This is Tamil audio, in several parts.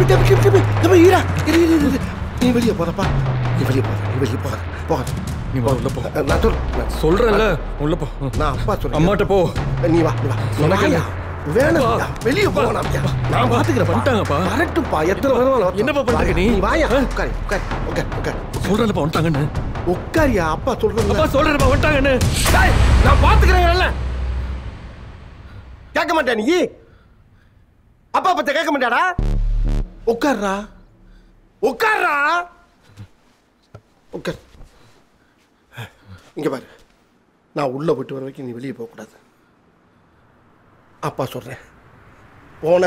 தம்பி தம்பி தம்பி தம்பி ஈரா இரு இரு இரு, இரு நீ வெளியே போறப்பா நீ வெளியே போற நீ வெளியே போகாத போகாத நீ வா உள்ள போ நான் சொல் நான் சொல்றேன்ல உள்ள போ நான் அப்பா சொல்றேன் அம்மாட்ட போ நீ வா நீ வா சொன்னா கேளு. வாயா. வேணாம் வா. ஐயா. வெளியே போ நான் ஐயா. நான் பாத்துக்கிறேன் வந்துட்டாங்கப்பா. வரட்டும்ப்பா எத்தனை வருவாங்க என்னப்பா பண்றீங்க நீ? வாயா உட்காரு உட்காரு உட்காரு உட்காரு சொல்றேன்ப்பா வந்துட்டாங்கன்னு உட்காரியா அப்பா சொல்றேன் அப்பா சொல்றேன்ப்பா வந்துட்டாங்கன்னு டேய், நான் பாத்துக்கிறேன் கேட்க மாட்டேன் நீ அப்பா பத்த கேட்க மாட்டாடா உட்கார்றா உட்கார்றா உட்கார் இங்க பாரு நான் உள்ள போயிட்டு வர வரைக்கும் நீ வெளியே போக கூடாது அப்பா சொல்றேன் போன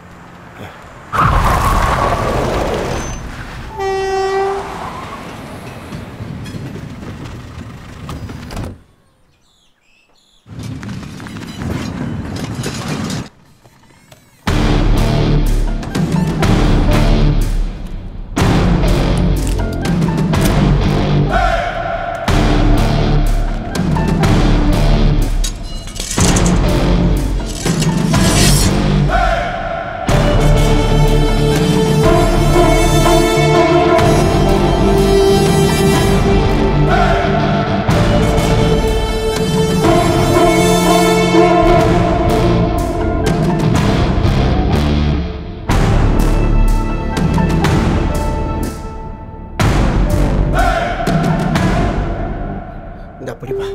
இந்த அப்படிப்பா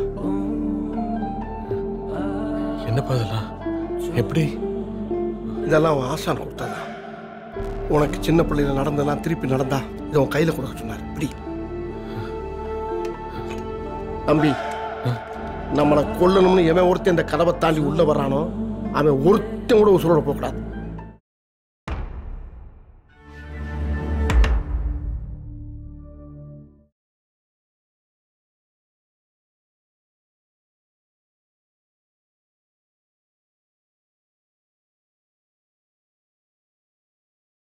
என்னப்பா இதெல்லாம் எப்படி இதெல்லாம் அவன் ஆசான் கொடுத்ததா உனக்கு சின்ன பிள்ளையில நடந்ததெல்லாம் திருப்பி நடந்தா இதை உன் கையில கொடுக்க சொன்னார் இப்படி தம்பி நம்மளை கொல்லணும்னு எவன் ஒருத்தன் இந்த கதவை தாண்டி உள்ள வர்றானோ அவன் ஒருத்தன் கூட உசுரோட போகக்கூடாது